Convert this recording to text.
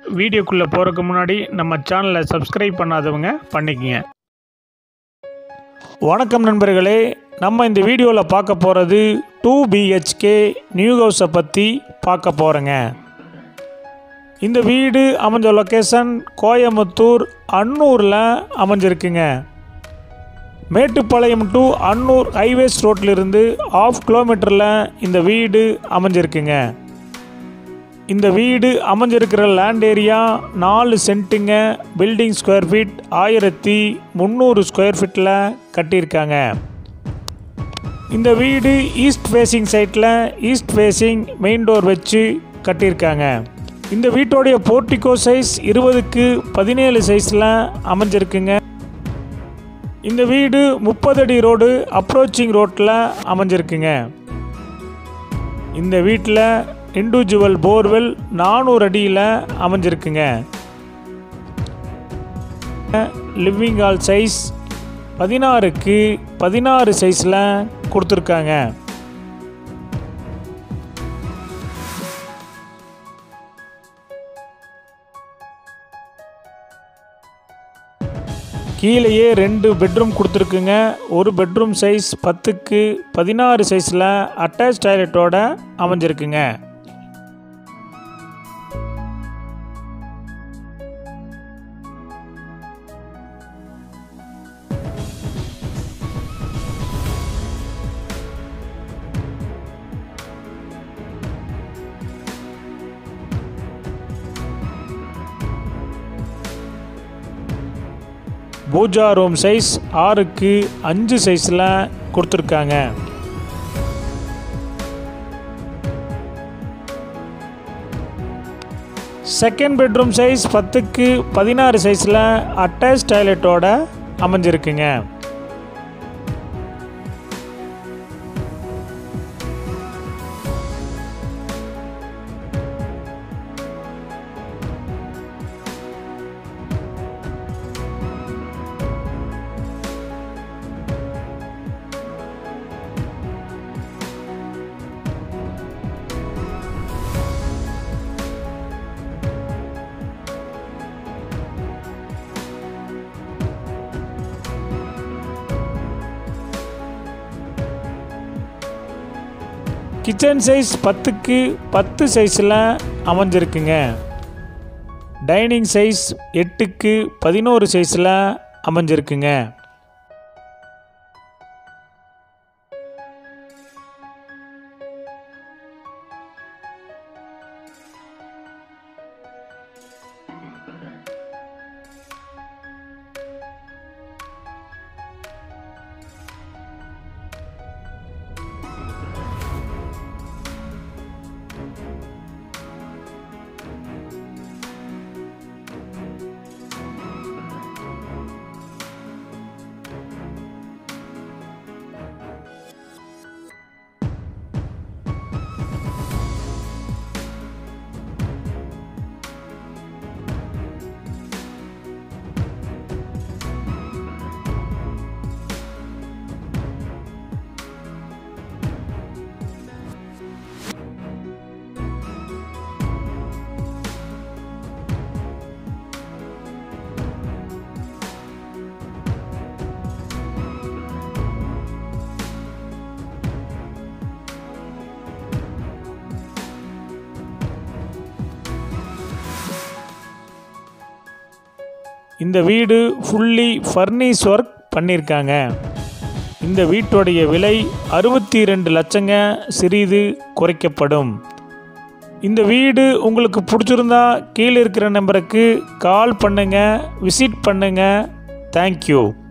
வீடியோக்குள்ளே போகிறதுக்கு முன்னாடி நம்ம சேனலை சப்ஸ்கிரைப் பண்ணாதவங்க பண்ணிக்கங்க வணக்கம் நண்பர்களே நம்ம இந்த வீடியோவில் பார்க்க போகிறது டூ பிஹெச்கே நியூ ஹவுஸை பற்றி பார்க்க போகிறோங்க இந்த வீடு அமைஞ்ச லொக்கேஷன் கோயமுத்தூர் அன்னூரில் அமைஞ்சிருக்குங்க மேட்டுப்பாளையம் டு அன்னூர் ஹைவேஸ் ரோட்டிலிருந்து ஆஃப் கிலோமீட்டரில் இந்த வீடு அமைஞ்சிருக்குங்க இந்த வீடு அமைஞ்சிருக்கிற லேண்ட் ஏரியா நாலு சென்ட்டுங்க பில்டிங் ஸ்கொயர் ஃபீட் ஆயிரத்தி முந்நூறு ஸ்கொயர் ஃபீட்டில் கட்டியிருக்காங்க இந்த வீடு ஈஸ்ட் ஃபேஸிங் சைட்டில் ஈஸ்ட் ஃபேஸிங் மெயின் டோர் வச்சு கட்டியிருக்காங்க இந்த வீட்டோடைய போர்ட்டிகோ சைஸ் இருபதுக்கு பதினேழு சைஸில் அமைஞ்சிருக்குங்க இந்த வீடு முப்பது அடி ரோடு அப்ரோச்சிங் ரோட்டில் அமைஞ்சிருக்குங்க இந்த வீட்டில் இண்டிவிஜுவல் போர்வெல் நானூறு அடியில் அமைஞ்சிருக்குங்க லிவிங் ஹால் சைஸ் பதினாறுக்கு பதினாறு சைஸில் கொடுத்துருக்காங்க கீழேயே ரெண்டு பெட்ரூம் கொடுத்துருக்குங்க ஒரு பெட்ரூம் சைஸ் பத்துக்கு பதினாறு சைஸில் அட்டாச் டாய்லெட்டோட அமைஞ்சிருக்குங்க பூஜா ரூம் சைஸ் ஆறுக்கு அஞ்சு சைஸில் கொடுத்துருக்காங்க செகண்ட் பெட்ரூம் சைஸ் பத்துக்கு பதினாறு சைஸில் அட்டாச் டாய்லெட்டோட அமைஞ்சிருக்குங்க கிச்சன் சைஸ் பத்துக்கு பத்து சைஸில் அமைஞ்சிருக்குங்க டைனிங் சைஸ் எட்டுக்கு பதினோரு சைஸில் அமைஞ்சிருக்குங்க இந்த வீடு ஃபுல்லி ஃபர்னிஷ் ஒர்க் பண்ணியிருக்காங்க இந்த வீட்டுடைய விலை அறுபத்தி ரெண்டு லட்சங்க சிறிது குறைக்கப்படும் இந்த வீடு உங்களுக்கு பிடிச்சிருந்தா கீழே இருக்கிற நம்பருக்கு கால் பண்ணுங்கள் விசிட் பண்ணுங்கள் தேங்க்யூ